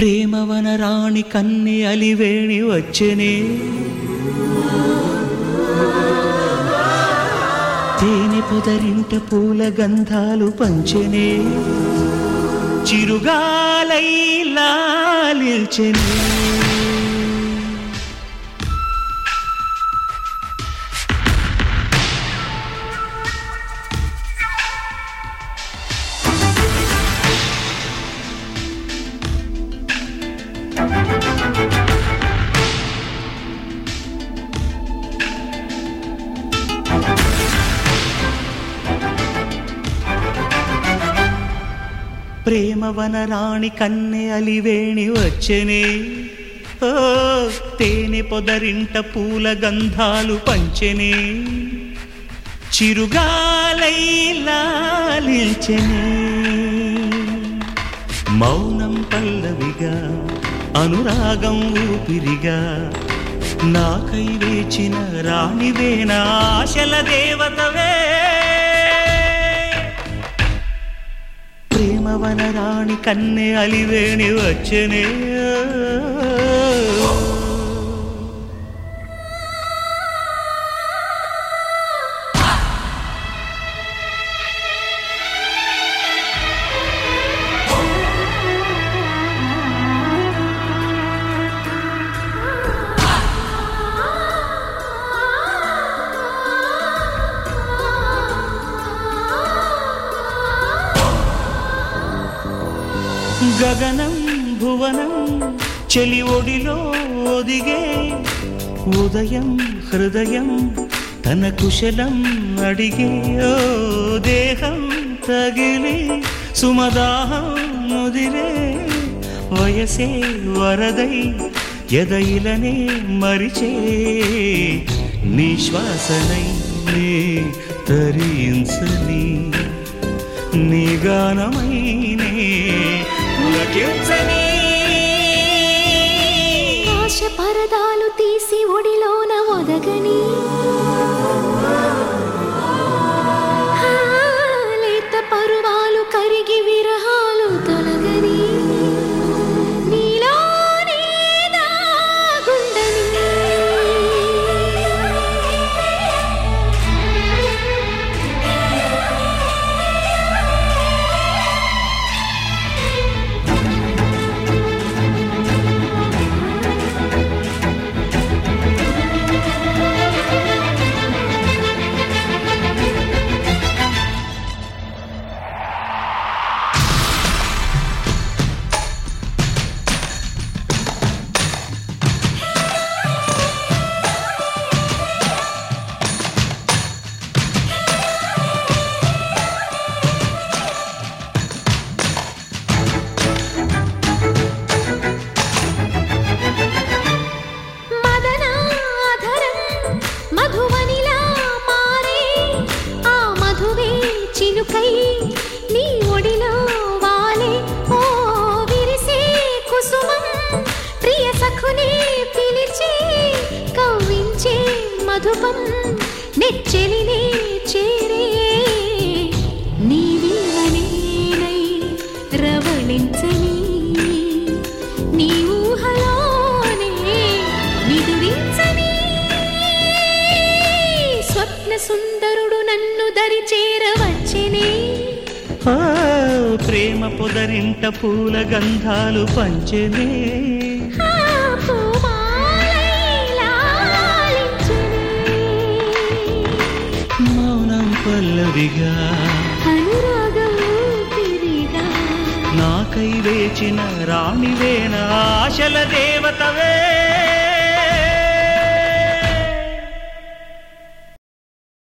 ప్రేమవన రాణి కన్ని అలివేణి వచ్చెనే తేనె పొదరింట పూల గంధాలు పంచెనే చిరుగాలై లాలిల్చెనే ప్రేమవన రాణి కన్నె అలివేణి వచ్చెనే ఓ తేనె పొదరింట పూల గంధాలు పంచెనే చిరుగాలై లాలిల్చెనే మౌనం పల్లవిగా అనురాగం ఊపిరిగా నాకై వేచిన రాణివేన ఆశల దేవతవే ప్రేమవన రాణి కన్నె అలివేణి వచ్చనే గగనం భువనం చెలి ఒడిలో ఒదిగే ఉదయం హృదయం తన కుశలం అడిగే ఓ దేహం తగిలి సుమదాహం ముదిరే వయసే వరదై ఎదయిలనే మరిచే నీ శ్వాసనై నే తరించని నీ గానమైనే పులకించని ఆశ పరదాలు తీసి ఒడిలోన ఒదగని ఆ, లేత పరువాలు కరిగి విరహాలు తొలగని నీలోనే దాగుండని మదనాధరం మధువనిలా మారే ఆ మధువే చినుకై నీ ఒడిలో వాలే ఓ విరిసే కుసుమం ప్రియ సఖుని పిలిచి కవ్వించే మధుపం నెచ్చెలినే చేరే నీ వీణనేనై రవళించని నీ ఊహలోనే నిదురించని స్వప్న సుందరుడు నన్ను దరి చేరవచ్చనే ఆ, ప్రేమ పొదరింట పూల గంధాలు పంచెనే ఆ పూమాలై లాలించెనే. మౌనం పల్లవిగా అనురాగం ఊపిరిగా నాకై వేచిన రాణివేన ఆశల దేవతవే